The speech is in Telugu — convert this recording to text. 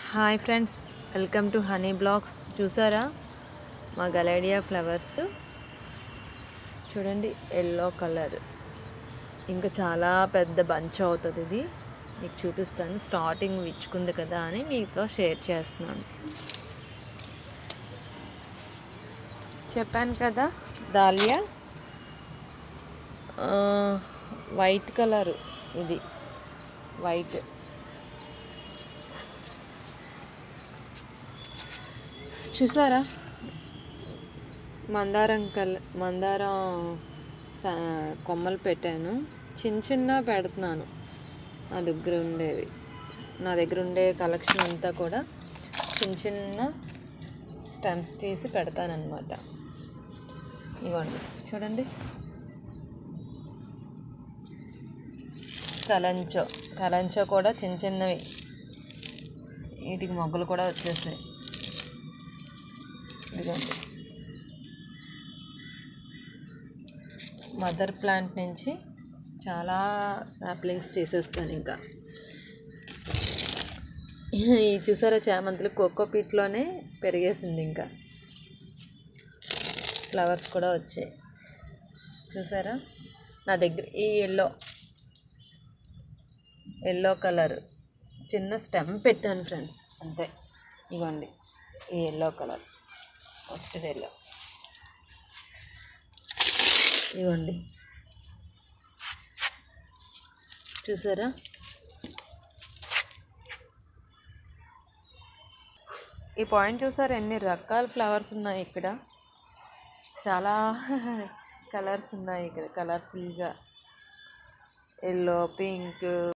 hi friends welcome to Honey Blogs చూసారా మా గలేడియా ఫ్లవర్స్ చూడండి ఎల్లో కలర్ ఇంకా చాలా పెద్ద బంచ్ అవుతుంది ఇది మీకు చూపిస్తాను స్టార్టింగ్ విచ్చుకుంది కదా అని మీతో షేర్ చేస్తున్నాను చెప్పాను కదా దాలియా ఆ, వైట్ కలర్ ఇది వైట్ చూసారా మందారం కల్ మందారం స- కొమ్మలు పెట్టాను చిన్న చిన్న పెడుతున్నాను నా దగ్గర ఉండేవి నా దగ్గర ఉండే కలెక్షన్ అంతా కూడా చిన్న చిన్న స్టెమ్స్ తీసి పెడతానన్నమాట ఇగోండి చూడండి కలంచో కలంచో కూడా చిన్న చిన్నవి వీటికి మొగ్గలు కూడా వచ్చేసాయి ఇదిగోండి మదర్ ప్లాంట్ నుంచి చాలా సాప్లింగ్స్ తీసేస్తాను ఇంకా ఈ చూసారా చామంతులు కోకో పీట్లోనే పెరిగేసింది ఇంకా ఫ్లవర్స్ కూడా వచ్చాయి చూసారా నా దగ్గర ఈ ఎల్లో ఎల్లో కలర్ చిన్న స్టెమ్ పెట్టాను ఫ్రెండ్స్ అంతే ఇగోండి ఈ ఎల్లో కలర్ ఫస్ట్ ఎల్లో ఇవ్వండి చూసారా ఈ పాయింట్ చూసారా ఎన్ని రకాల ఫ్లవర్స్ ఉన్నాయి ఇక్కడ చాలా కలర్స్ ఉన్నాయి ఇక్కడ కలర్ఫుల్గా ఎల్లో పింక్